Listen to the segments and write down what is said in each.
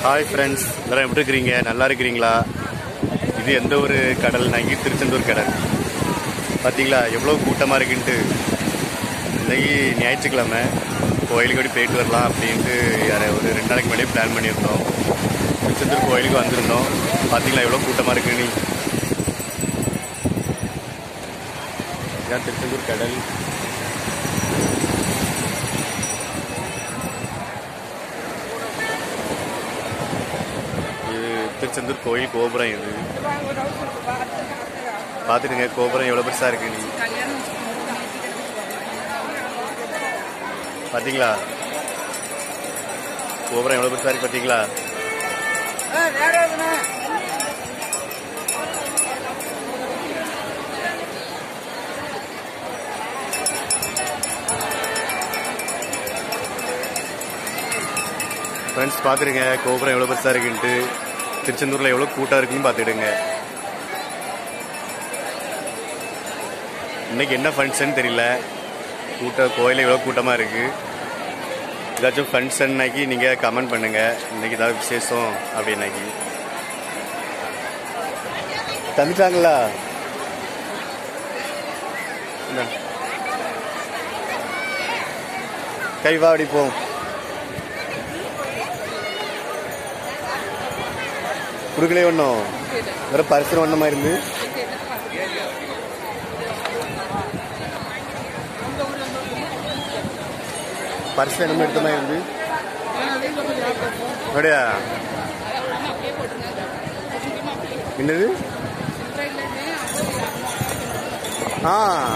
Hi friends எல்லாரும் எப்படி இருக்கிறீங்க நல்லா இருக்கிறீங்களா இது எந்த ஒரு கடல் நங்கி திருச்செந்தூர் கடல் பார்த்தீங்களா எவ்வளோ கூட்டமாக இருக்குன்ட்டு இன்னைக்கு ஞாயிற்றுக்கிழமை கோயிலுக்கு அப்படி போயிட்டு வரலாம் அப்படின்ட்டு யாரை ஒரு ரெண்டு நாளைக்கு முன்னாடியே பிளான் பண்ணியிருந்தோம் திருச்செந்தூர் கோயிலுக்கு வந்திருந்தோம் பார்த்தீங்களா எவ்வளோ கூட்டமாக இருக்கு நீ இதான் திருச்செந்தூர் கடல் இது திருச்செந்தூர் கோயில் கோபுரம் இது பார்த்துடுங்க கோபுரம் எவ்வளோ பெருசாக இருக்கு நீ பார்த்தீங்களா கோபுரம் எவ்வளோ பெருசாக இருக்கு பார்த்தீங்களா ஃப்ரெண்ட்ஸ் பார்த்துடுங்க கோபுரம் எவ்வளோ பெருசாக இருக்குன்ட்டு திருச்செந்தூரில் எவ்வளோ கூட்டம் இருக்குன்னு பார்த்துடுங்க இன்னைக்கு என்ன ஃபங்க்ஷன் தெரியல கூட்டம் கோயிலில் எவ்வளோ கூட்டமாக இருக்குது ஏதாச்சும் ஃபங்க்ஷன்னாக்கி நீங்கள் கமெண்ட் பண்ணுங்கள் இன்னைக்கு ஏதாவது விசேஷம் அப்படின்னாக்கி தந்துட்டாங்களா இந்தா. கை வா அப்படி போம் கொடுக்கலே ஒன்றும் வேற பரிசு ஒன்றமா இருந்து பரிசு என்னமோ எடுத்த மாதிரி இருந்து அப்படியா என்னது ஆ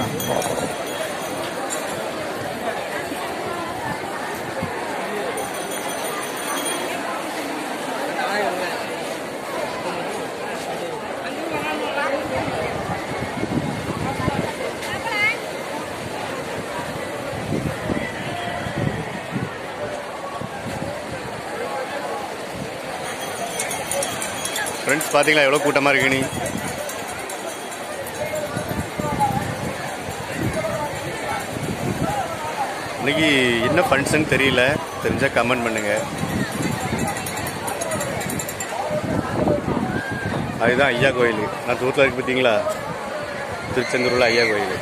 ஃப்ரெண்ட்ஸ் பார்த்தீங்களா எவ்வளோ கூட்டமாக இருக்கு நீ இன்னைக்கு என்ன ஃபங்க்ஷன் தெரியல தெரிஞ்சா கமெண்ட் பண்ணுங்க அதுதான் ஐயா கோயில் நான் தூரத்தில் இருக்கு பார்த்தீங்களா திருச்செந்தூரில் ஐயா கோயில்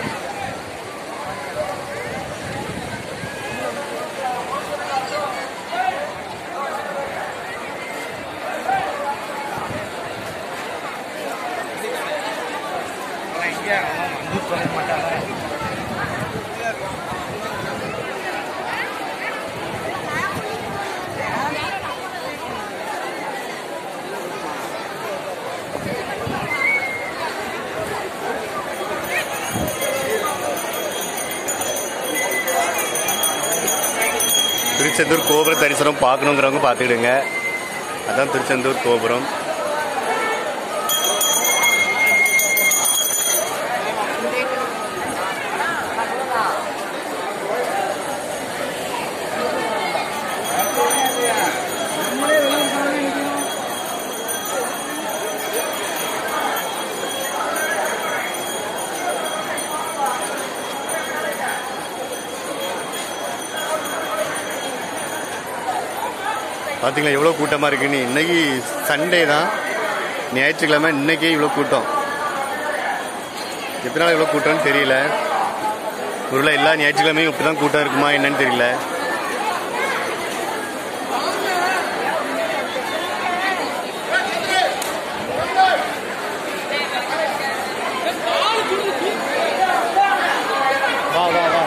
திருச்செந்தூர் கோபுர தரிசனம் பார்க்கணுங்கிறவங்க பார்த்துக்கிடுங்க அதான் திருச்செந்தூர் கோபுரம் பார்த்தீங்களா எவ்வளோ கூட்டமாக இருக்குன்னு இன்னைக்கு சண்டே தான் ஞாயிற்றுக்கிழமை இன்னைக்கே இவ்வளோ கூட்டம் எத்தனை நாள் இவ்வளோ கூட்டம்னு தெரியல ஒருவேளை எல்லா ஞாயிற்றுக்கிழமையும் இப்படி தான் கூட்டம் இருக்குமா என்னன்னு தெரியல வா வா வா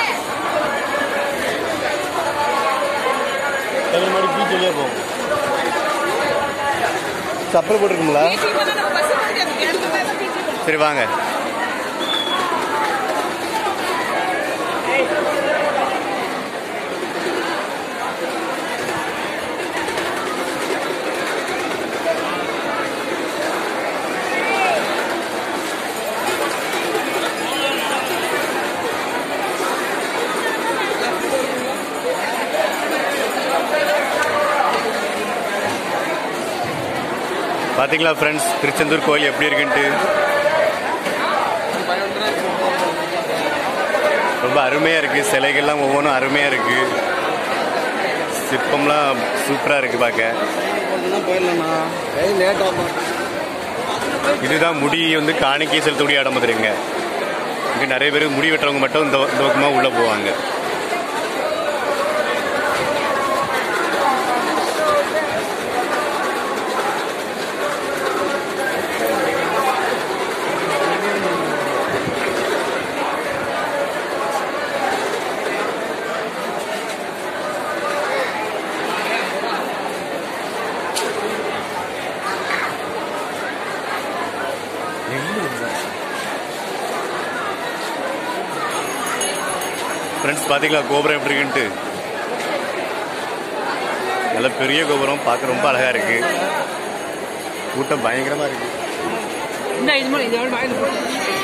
தமிழ் மாதிரி பீச் வெளியே போகும் சப்பல் போட்டிருக்குங்களா சரி வாங்க பாத்தீங்களா ஃப்ரெண்ட்ஸ் திருச்செந்தூர் கோயில் எப்படி இருக்குன்ட்டு ரொம்ப அருமையா இருக்கு சிலைகள்லாம் ஒவ்வொன்றும் அருமையா இருக்கு சிற்பம்லாம் சூப்பராக இருக்குது பார்க்க போயிடலாம்ண்ணா கை லேட்டாக இதுதான் முடி வந்து காணிக்கை செலுத்தக்கூடிய இடம் பார்த்துருங்க இங்கே நிறைய பேர் முடி வெட்டுறவங்க மட்டும் இந்த இந்த பக்கமாக உள்ளே போவாங்க ஃப்ரெண்ட்ஸ் பார்த்தீங்களா கோபுரம் எப்படி இருக்குன்ட்டு நல்ல பெரிய கோபுரம் பார்க்க ரொம்ப அழகா இருக்கு கூட்டம் பயங்கரமா இருக்கு இந்த இது மாதிரி இதோட வாயில் போடு.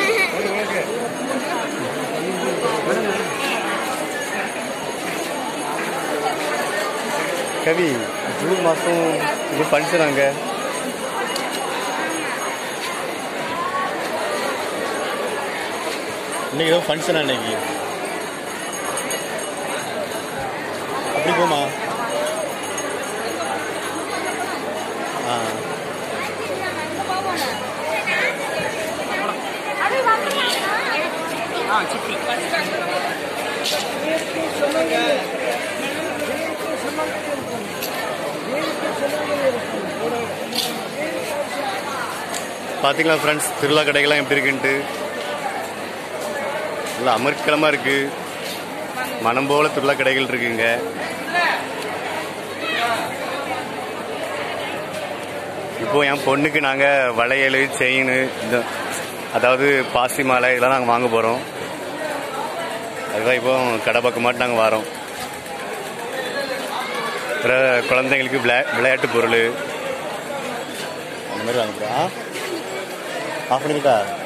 கவி ஜூன் மாதம் இது ஃபங்க்ஷன் அங்கே இன்னைக்கு ஏதோ ஃபங்க்ஷனா இன்னைக்கு அப்படி போமா ஆ ஆ சுற்றி பார்த்தீங்களா ஃப்ரெண்ட்ஸ் திருவிழா கடைகள்லாம் எப்படி இருக்குன்ட்டு நல்லா அமர்க்கலமாக இருக்கு மனம் போல திருவிழா கடைகள் இருக்குங்க இப்போ என் பொண்ணுக்கு நாங்கள் வளையல் செயின் இந்த அதாவது பாசி மாலை இதெல்லாம் நாங்கள் வாங்க போகிறோம் அதுதான் இப்போ கடை பக்கமாட்டு நாங்கள் வரோம் அப்புறம் குழந்தைங்களுக்கு விளையா விளையாட்டு பொருள் அந்த மாதிரி வாங்க போகிறோம் ஆஃப் பண்ணிக்கிட்டா